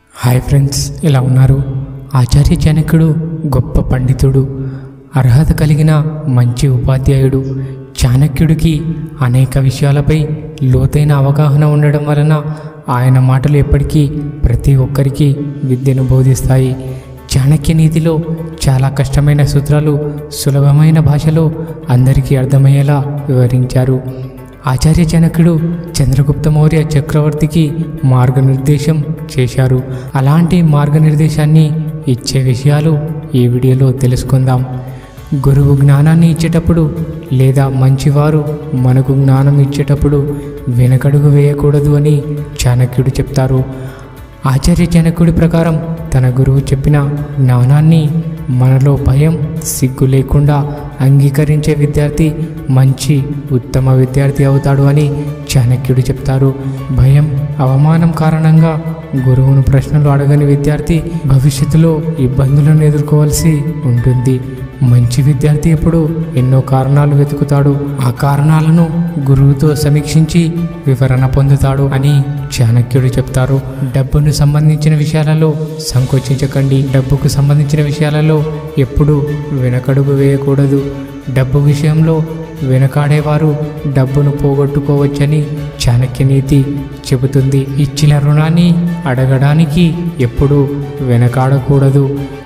hi friends ఇలా ఉన్నారు ఆచార్య చాణక్యుడు గొప్ప పండితుడు అర్హత కలిగిన మంచి ఉపాధ్యాయుడు చాణక్యుడికి అనేక విషయాలపై లోతైన అవగాహన ఉండడం వలన ఆయన మాటలు ఎప్పటికీ ప్రతి ఒక్కరికి విద్యను బోధిస్తాయి చాణక్య నీతిలో చాలా కష్టమైన సూత్రాలు సులభమైన భాషలో అందరికీ అర్థమయ్యేలా వివరించారు ఆచార్య జనకుడు చంద్రగుప్త మౌర్య చక్రవర్తికి మార్గనిర్దేశం చేశారు అలాంటి మార్గనిర్దేశాన్ని ఇచ్చే విషయాలు ఈ వీడియోలో తెలుసుకుందాం గురువు జ్ఞానాన్ని ఇచ్చేటప్పుడు లేదా మంచివారు మనకు జ్ఞానం ఇచ్చేటప్పుడు వెనకడుగు వేయకూడదు అని చాణక్యుడు చెప్తారు ఆచార్య జనకుడి ప్రకారం తన గురువు చెప్పిన జ్ఞానాన్ని మనలో భయం సిగ్గు లేకుండా అంగీకరించే విద్యార్థి మంచి ఉత్తమ విద్యార్థి అవుతాడు అని చాణక్యుడు చెప్తారు భయం అవమానం కారణంగా గురువును ప్రశ్నలు అడగని విద్యార్థి భవిష్యత్తులో ఇబ్బందులను ఎదుర్కోవాల్సి ఉంటుంది మంచి విద్యార్థి ఎప్పుడు ఎన్నో కారణాలు వెతుకుతాడు ఆ కారణాలను గురువుతో సమీక్షించి వివరణ పొందుతాడు అని చాణక్యుడు చెప్తారు డబ్బును సంబంధించిన విషయాలలో సంకోచించకండి డబ్బుకు సంబంధించిన విషయాలలో ఎప్పుడు వెనకడుగు వేయకూడదు డబ్బు విషయంలో వెనకాడేవారు డబ్బును పోగొట్టుకోవచ్చని చాణక్య నీతి చెబుతుంది ఇచ్చిన రుణాన్ని అడగడానికి ఎప్పుడూ వెనకాడకూడదు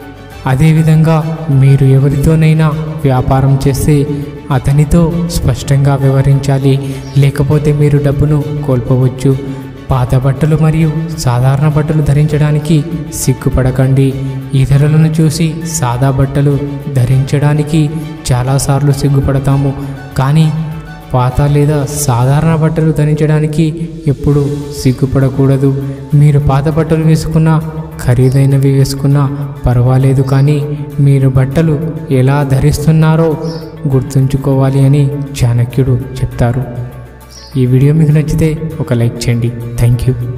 అదేవిధంగా మీరు ఎవరితోనైనా వ్యాపారం చేస్తే అతనితో స్పష్టంగా వివరించాలి లేకపోతే మీరు డబ్బును కోల్పోవచ్చు పాత బట్టలు మరియు సాధారణ బట్టలు ధరించడానికి సిగ్గుపడకండి ఇతరులను చూసి సాదా బట్టలు ధరించడానికి చాలాసార్లు సిగ్గుపడతాము కానీ పాత లేదా సాధారణ బట్టలు ధరించడానికి ఎప్పుడు సిగ్గుపడకూడదు మీరు పాత బట్టలు వేసుకున్నా ఖరీదైనవి వేసుకున్నా పర్వాలేదు కానీ మీరు బట్టలు ఎలా ధరిస్తున్నారో గుర్తుంచుకోవాలి అని చాణక్యుడు చెప్తారు ఈ వీడియో మీకు నచ్చితే ఒక లైక్ చేయండి థ్యాంక్ యూ